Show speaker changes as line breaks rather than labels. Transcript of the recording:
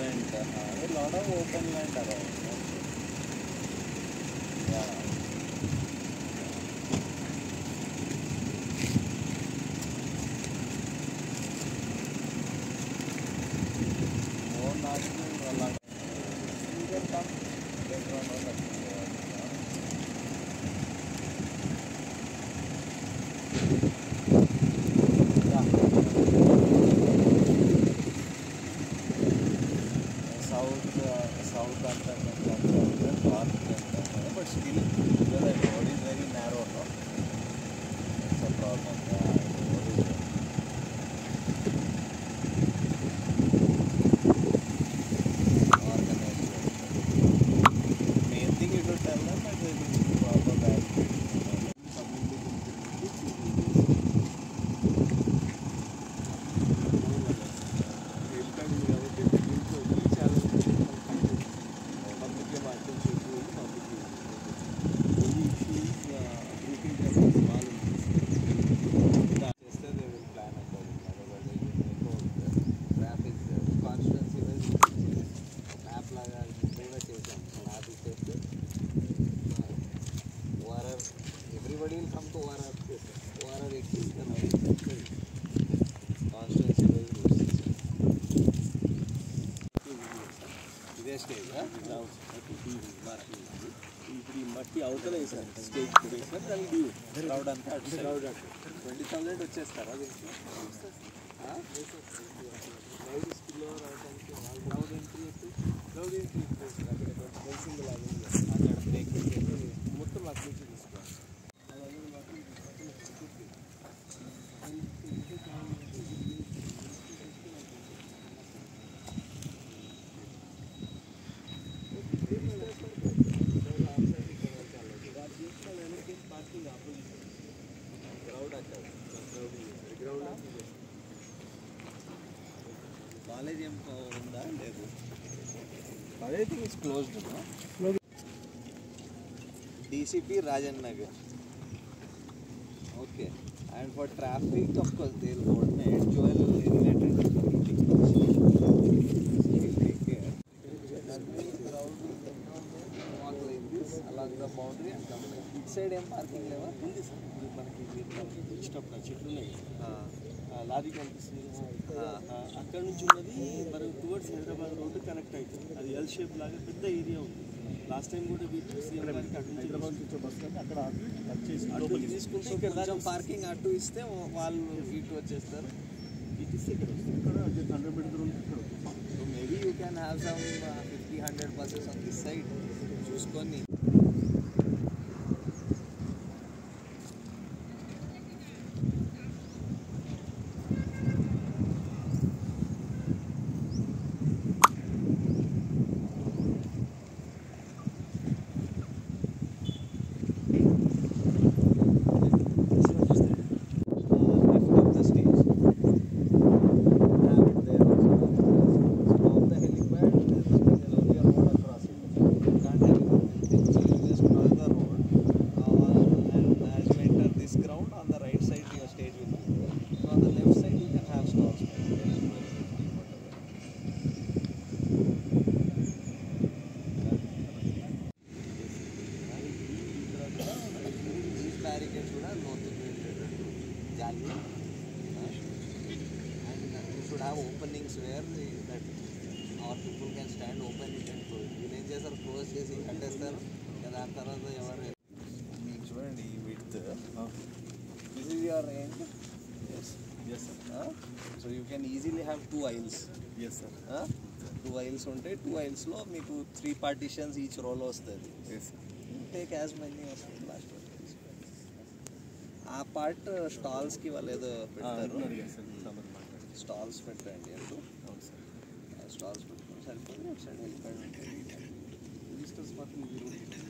basement. Uh, a lot of open land around. Yeah. More not even a lot. You can come later on or something. South south అంతా కొంచెం north అంతా but still road is very narrow no it's a problem main thing it will tell them that this is proper back
Everybody will come to ORR. ORR exists. Constituency wise rules. ఇదే stage
ఇప్పుడు ఈ మట్టి అవతల వేసారు stage వేసారు దానికి due crowd అంతా అటు క్రౌడ్
ట్వంటీ థౌసండ్ వచ్చేస్తారా దీనికి క్రౌడ్ స్కిల్లో రావడానికి క్రౌడ్ ఎంట్రీ క్రౌడ్ ఎంట్రీ అక్కడ ఫెన్సింగ్ లాగా ఉంది. అక్కడ బ్రేక్ పెట్టేసి మొత్తం అక్కడ నుంచి తీసుకోవాలి అలాగే మాత్రం క్రౌడ్ అక్కడ క్రౌడ్ గ్రౌండ్
కాలేజ్ ఏం ఉందా లేదు
అదే thing is closed
DCP Rajan Nagar
okay and for traffic of course they will coordinate Joel related along the boundary and it side ఏం పార్కింగ్ లేవా
ఉంది సార్ ఇది మనకి ఇది మనకి వచ్చేటప్పుడు చెట్లు ఉన్నాయి కదా, ఆ లారీ కనిపిస్తుంది కదా, ఆ, అక్కడ నుంచి ఉన్నది మనం టువర్డ్స్ హైదరాబాద్ రోడ్డు కనెక్ట్ అవుతుంది అది ఎల్ షేప్ లాగా పెద్ద ఏరియా ఉంది లాస్ట్ టైం కూడా వీటి సీఎం గారికి అక్కడ నుంచి హైదరాబాద్ నుంచి బస్ అక్కడ లోపలికి
తీసుకుంటే ఇక్కడ కొంచెం పార్కింగ్ అటు ఇస్తే వాళ్ళు ఇటు వచ్చేస్తారు
ఇటు ఇస్తే ఇక్కడ వస్తుంది ఇక్కడ హండ్రెడ్ మీటర్ ఉంది ఇక్కడ
so maybe you can have some fifty hundred buses on this side చూసుకొని
left of the stage. Have it there also. So on the helipad, there is only a road across it. You can't have anything. So you just cross the road, uh, and as you enter this ground, on the right side your stage will be. So on the left side you can have stalls.
these barricades కూడా లోతు జాలి and you should have openings where the- that our people can stand open it and close వీళ్ళు ఏం చేస్తారు close చేసి కట్టేస్తారు ఇంకా దాని తర్వాత ఎవరు
మీకు చూడండి ఈ with this is your range yes yes sir so you can easily have two aisles yes sir two aisles ఉంటే టూ ఐల్స్లో మీకు త్రీ పార్టీషన్స్ ఈచ్ రోలో వస్తుంది ఎస్ టేక్ యాజ్ మనీ వస్తుంది లాస్ట్ ఆ పార్ట్ స్టాల్స్కి వాళ్ళు ఏదో పెడతారు స్టాల్స్ పెట్టండి అంటూ స్టాల్స్ పెట్టుకుని సరిపోతుంది ఒకసారి వెళ్ళిపోయి
విజిటర్స్ మాత్రం